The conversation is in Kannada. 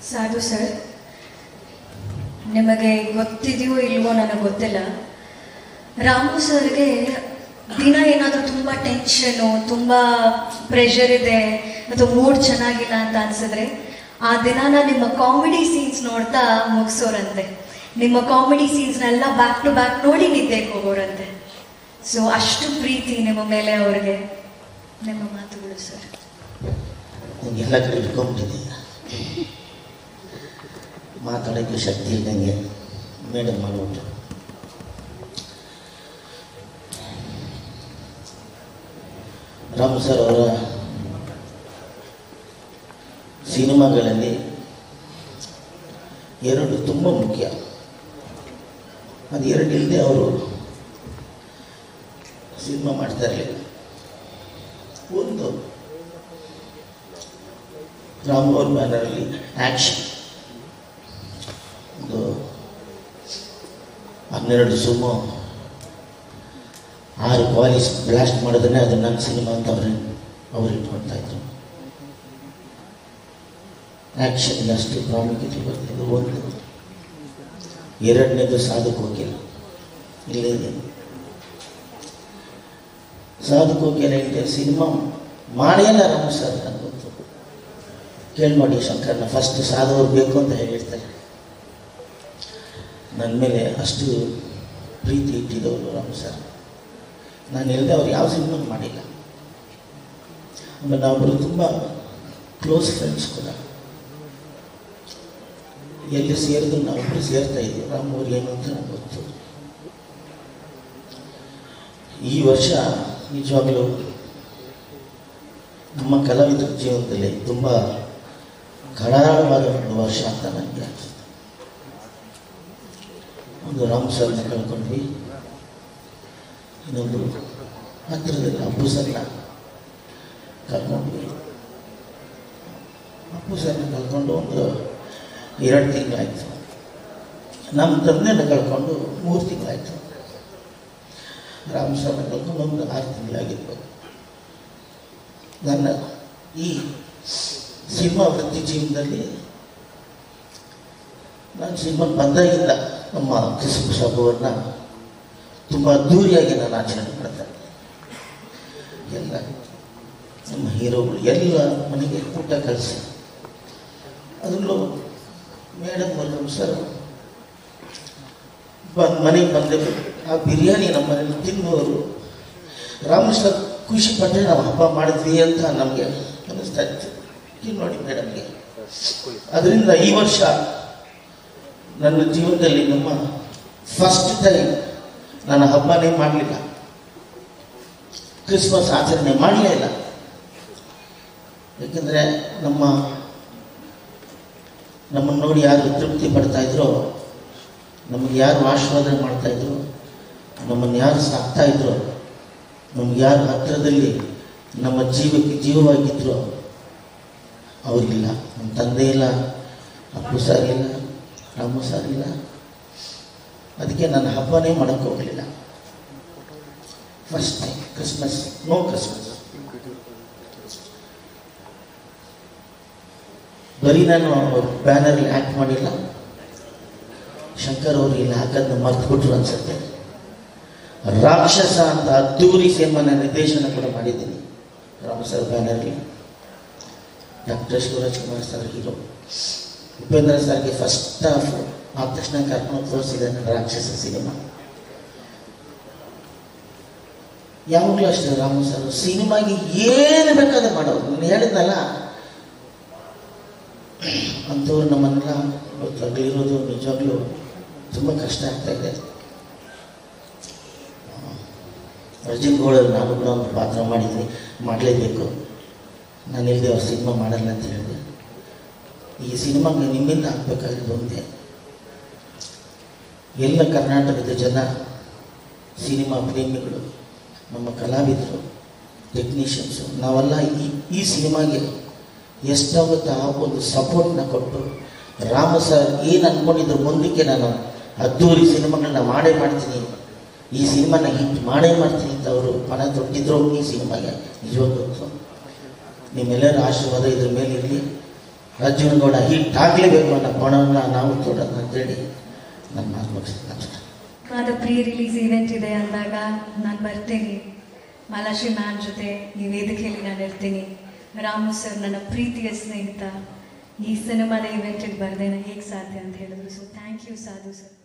ಸಾಧು ಸರ್ ನಿಮಗೆ ಗೊತ್ತಿದೆಯೋ ಇಲ್ವೋ ನನಗೆ ಗೊತ್ತಿಲ್ಲ ರಾಮು ಸರ್ಗೆ ದಿನ ಏನಾದರೂ ತುಂಬ ಟೆನ್ಷನು ತುಂಬ ಪ್ರೆಷರ್ ಇದೆ ಅಥವಾ ಮೂಡ್ ಚೆನ್ನಾಗಿಲ್ಲ ಅಂತ ಅನ್ಸಿದ್ರೆ ಆ ದಿನಾನ ನಿಮ್ಮ ಕಾಮಿಡಿ ಸೀನ್ಸ್ ನೋಡ್ತಾ ಮುಗಿಸೋರಂತೆ ನಿಮ್ಮ ಕಾಮಿಡಿ ಸೀನ್ಸ್ನೆಲ್ಲ ಬ್ಯಾಕ್ ಟು ಬ್ಯಾಕ್ ನೋಡಿ ನಿದ್ದೆಗೆ ಹೋಗೋರಂತೆ ಸೊ ಅಷ್ಟು ಪ್ರೀತಿ ನಿಮ್ಮ ಮೇಲೆ ಅವ್ರಿಗೆ ನಿಮ್ಮ ಮಾತುಗಳು ಸರ್ ನಂಗೆ ಎಲ್ಲ ಕಡೆ ಇಟ್ಕೊಂಡ್ಬಿಟ್ಟಿದ್ದೀಯ ಮಾತಾಡೋಕ್ಕೆ ಶಕ್ತಿ ಇದ್ದಂಗೆ ಮೇಡಮ್ ಮಾಡ್ಬಿಟ್ಟು ರಾಮು ಸರ್ ಅವರ ಸಿನಿಮಾಗಳಲ್ಲಿ ಎರಡು ತುಂಬ ಮುಖ್ಯ ಅದು ಎರಡು ಇಲ್ಲದೆ ಅವರು ಸಿನಿಮಾ ಮಾಡ್ತಾ ಇರಲಿಲ್ಲ ಒಂದು ರಾಮ್ ಅವ್ರ ಬ್ಯಾನರಲ್ಲಿ ಆ್ಯಕ್ಷನ್ ಒಂದು ಹನ್ನೆರಡು ಸುಮೋ ಆರು ಪಾಲಿಸ್ ಬ್ಲಾಸ್ಟ್ ಮಾಡಿದ್ರೆ ಅದು ನನ್ನ ಸಿನಿಮಾ ಅಂತ ಅವ್ರು ಅವ್ರು ಇಟ್ಕೊಳ್ತಾ ಇದ್ರು ಆ್ಯಕ್ಷನ್ಗೆ ಅಷ್ಟು ಪ್ರಾಮುಖ್ಯತೆ ಬರ್ತಿದ್ದು ಒಂದು ಎರಡನೇದು ಸಾಧಕ್ ಹೋಗಿಲ್ಲ ಇಲ್ಲಿದೆ ಸಾಧಕ್ ಹೋಗಿಲ್ಲ ಇದೆ ಸಿನಿಮಾ ಮಾಡಿಲ್ಲ ರಾಮ್ ಸರ್ ನನಗೆ ಗೊತ್ತು ಕೇಳಿ ನೋಡಿ ಶಂಕರ್ನ ಫಸ್ಟ್ ಸಾಧವ್ರು ಬೇಕು ಅಂತ ಹೇಳಿರ್ತಾರೆ ನನ್ನ ಮೇಲೆ ಅಷ್ಟು ಪ್ರೀತಿ ಇಟ್ಟಿದ್ದವರು ರಾಮ್ ಸರ್ ನಾನು ಇಲ್ಲದೆ ಅವ್ರು ಯಾವ ಸಿನಿಮಾ ಮಾಡಿಲ್ಲ ಆಮೇಲೆ ನಾವೊಬ್ಬರು ತುಂಬ ಕ್ಲೋಸ್ ಫ್ರೆಂಡ್ಸ್ ಕೂಡ ಎಲ್ಲಿ ಸೇರಿದ್ರು ನಾವೊಬ್ಬರು ಸೇರ್ತಾ ಇದ್ವಿ ರಾಮ್ ಅವ್ರು ಏನು ಅಂತ ನನಗೆ ಗೊತ್ತು ಈ ವರ್ಷ ನಿಜವಾಗಲೂ ನಮ್ಮ ಕಲಾವಿದರ ಜೀವನದಲ್ಲಿ ತುಂಬ ಕರಾಳವಾದ ಒಂದು ವರ್ಷ ಅಂತ ನನಗೆ ಅನಿಸುತ್ತೆ ಒಂದು ರಾಮ್ ಸರ್ನ ಕಳ್ಕೊಂಡ್ವಿ ಇನ್ನೊಂದು ಹತ್ತಿರದಲ್ಲಿ ಅಪ್ಪು ಸರ್ನ ಕಳ್ಕೊಂಡ್ವಿ ಅಪ್ಪು ಸರ್ನ ಕಳ್ಕೊಂಡು ಒಂದು ಎರಡು ತಿಂಗಳಾಯಿತು ನಮ್ಮ ತಂದೆನ ಕಳ್ಕೊಂಡು ಮೂರು ತಿಂಗಳಾಯಿತು ರಾಮ್ ಸರ್ನ ಕಳ್ಕೊಂಡು ಒಂದು ಆರು ತಿಂಗಳಾಗಿರ್ಬೋದು ನನ್ನ ಈ ಸಿನಿಮಾ ವೃತ್ತಿ ಜೀವನದಲ್ಲಿ ನಾನು ಸಿನಿಮಾ ಬಂದಾಗಿಂದ ನಮ್ಮ ಕ್ರಿಸ್ಮಸ್ ಹಬ್ಬವನ್ನು ತುಂಬ ಅದ್ಧೂರಿಯಾಗಿ ನಾನು ಆಚರಣೆ ಮಾಡ್ತಾ ಇದ್ದೆ ಎಲ್ಲ ನಮ್ಮ ಹೀರೋಗಳು ಎಲ್ಲ ಮನೆಗೆ ಊಟ ಕಳಿಸಿ ಅದರಲ್ಲೂ ಮೇಡಮ್ ಅವರು ಸರ್ ಬಂದು ಮನೆಗೆ ಬಂದೆ ಆ ಬಿರಿಯಾನಿ ನಮ್ಮ ಮನೇಲಿ ತಿನ್ನುವರು ರಾಮಕೃಷ್ಣ ಖುಷಿ ಪಟ್ಟರೆ ನಾವು ಹಬ್ಬ ಮಾಡಿದ್ವಿ ಅಂತ ನಮಗೆ ಅನ್ನಿಸ್ತಾ ಇತ್ತು ಇಲ್ಲಿ ನೋಡಿ ಮೇಡಮ್ಗೆ ಅದರಿಂದ ಈ ವರ್ಷ ನನ್ನ ಜೀವನದಲ್ಲಿ ನಮ್ಮ ಫಸ್ಟ್ ಟೈಮ್ ನಾನು ಹಬ್ಬನೇ ಮಾಡಲಿಲ್ಲ ಕ್ರಿಸ್ಮಸ್ ಆಚರಣೆ ಮಾಡಲೇ ಇಲ್ಲ ಯಾಕೆಂದರೆ ನಮ್ಮ ನಮ್ಮನ್ನು ನೋಡಿ ಯಾರು ತೃಪ್ತಿ ಪಡ್ತಾ ಇದ್ರೋ ನಮಗೆ ಯಾರು ಆಶೀರ್ವಾದ ಮಾಡ್ತಾ ಇದ್ರು ನಮ್ಮನ್ನು ಯಾರು ಸಾಕ್ತಾ ಇದ್ರು ನಮ್ಗೆ ಯಾರು ಹತ್ತಿರದಲ್ಲಿ ನಮ್ಮ ಜೀವಕ್ಕೆ ಜೀವವಾಗಿದ್ರು ಅವರಿಲ್ಲ ನಮ್ಮ ತಂದೆ ಇಲ್ಲ ಅಪ್ಪು ಸರ್ ಇಲ್ಲ ರಾಮು ಸರ್ ಇಲ್ಲ ಅದಕ್ಕೆ ನಾನು ಹಬ್ಬನೇ ಮಾಡೋಕ್ಕೆ ಹೋಗಲಿಲ್ಲ first time Christmas no Christmas ಬರೀ ನಾನು ಅವ್ರ ಬ್ಯಾನರ್ಲಿ ಆ್ಯಕ್ಟ್ ಮಾಡಿಲ್ಲ ಶಂಕರ್ ಅವರು ಇಲ್ಲಿ ಹಾಕೋದನ್ನ ಮರ್ತ್ಬಿಟ್ರು ಅನ್ಸುತ್ತೆ ರಾಕ್ಷಸ ಅಂತ ಅದ್ದೂರಿ ಸಿನಿಮಾನ ನಿರ್ದೇಶನ ಕೂಡ ಮಾಡಿದ್ದೀನಿ ರಾಮ ಸರ್ ಬ್ಯಾನರ್ಲಿ doctor Shivaraj Kumar sir hero Upendra ಸರ್ಗೆ ಫಸ್ಟ್ ಹಾಫ್ ಆದ ತಕ್ಷಣ ಕರ್ಕೊಂಡು ತೋರಿಸಿದೆ ನನ್ನ ರಾಕ್ಷಸ ಸಿನಿಮಾ ಯಾವಾಗಲೂ ಅಷ್ಟೇ ರಾಮು ಸರ್ ಸಿನಿಮಾಗೆ ಏನು ಬೇಕಾದ್ರೆ ಮಾಡೋರು ನಾನು ಹೇಳಿದ್ನಲ್ಲ ಅಂಥವ್ರು ನಮ್ಮನ್ನೆಲ್ಲ ಇವತ್ತು ಅಗಲಿರೋದು ನಿಜವಾಗ್ಲೂ ತುಂಬ ಕಷ್ಟ ಆಗ್ತಾ ಇದೆ ಅರ್ಜುನ್ ಗೋಳಲ್ಲಿ ನಾನು ಕೂಡ ಒಂದು ಪಾತ್ರ ಮಾಡಿದ್ದೀನಿ ಮಾಡಲೇಬೇಕು ನಾನು ಇಲ್ಲದೆ ಅವ್ರು ಸಿನಿಮಾ ಮಾಡಲ್ಲ ಅಂತ ಹೇಳಿದೆ ಈ ಸಿನಿಮಾಗೆ ನಿಮ್ಮಿಂದ ಆಗಬೇಕಾಗಿದ್ದು ಒಂದೇ ಎಲ್ಲ ಕರ್ನಾಟಕದ ಜನ ಸಿನಿಮಾ ಪ್ರೇಮಿಗಳು ನಮ್ಮ ಕಲಾವಿದರು ಟೆಕ್ನಿಷಿಯನ್ಸು ನಾವೆಲ್ಲ ಈ ಈ ಸಿನಿಮಾಗೆ ಎಷ್ಟಾಗುತ್ತೋ ಆ ಒಂದು ಸಪೋರ್ಟ್ನ ಕೊಟ್ಟು ರಾಮ ಸರ್ ಏನು ಅಂದ್ಕೊಂಡಿದ್ರು ಮುಂದಕ್ಕೆ ನಾನು ಅದ್ದೂರಿ ಸಿನಿಮಾಗಳನ್ನ ಮಾಡೇ ಮಾಡ್ತೀನಿ ಈ ಸಿನಿಮಾನ ಹಿಟ್ ಮಾಡೇ ಮಾಡ್ತೀನಿ ಅಂತ ಅವರು ಪಣ ತೊಟ್ಟಿದ್ರು ಈ ಸಿನಿಮಾಗೆ ನಿಜವಾಗ್ಲೂ ಗೊತ್ತು ನಿಮ್ಮೆಲ್ಲರ ಆಶೀರ್ವಾದ ಇದ್ರ ಮೇಲೆ ಇರಲಿ ಅರ್ಜುನಗೌಡ ಹಿಟ್ ಆಗಲೇಬೇಕು ಅನ್ನೋ ಪಣವನ್ನು ನಾವು ತೊಡೋಣ ಅಂತೇಳಿ ನನ್ನ ಮಾತು ಮುಗಿಸ್ತೀನಿ ನಮಸ್ಕಾರ ಅದು ಪ್ರೀ ರಿಲೀಸ್ ಇವೆಂಟ್ ಇದೆ ಅಂದಾಗ ನಾನು ಬರ್ತೀನಿ ಮಾಲಾಶ್ರೀ ಮ್ಯಾಮ್ ಜೊತೆ ಈ ವೇದಿಕೆಯಲ್ಲಿ ನಾನು ಇರ್ತೀನಿ ರಾಮು ಸರ್ ನನ್ನ ಪ್ರೀತಿಯ ಸ್ನೇಹಿತ ಈ ಸಿನಿಮಾದ ಇವೆಂಟಿಗೆ ಬರ್ದೇನೆ ಹೇಗೆ ಸಾಧ್ಯ ಅಂತ ಹೇಳಿದ್ರು so thank you Sadhu sir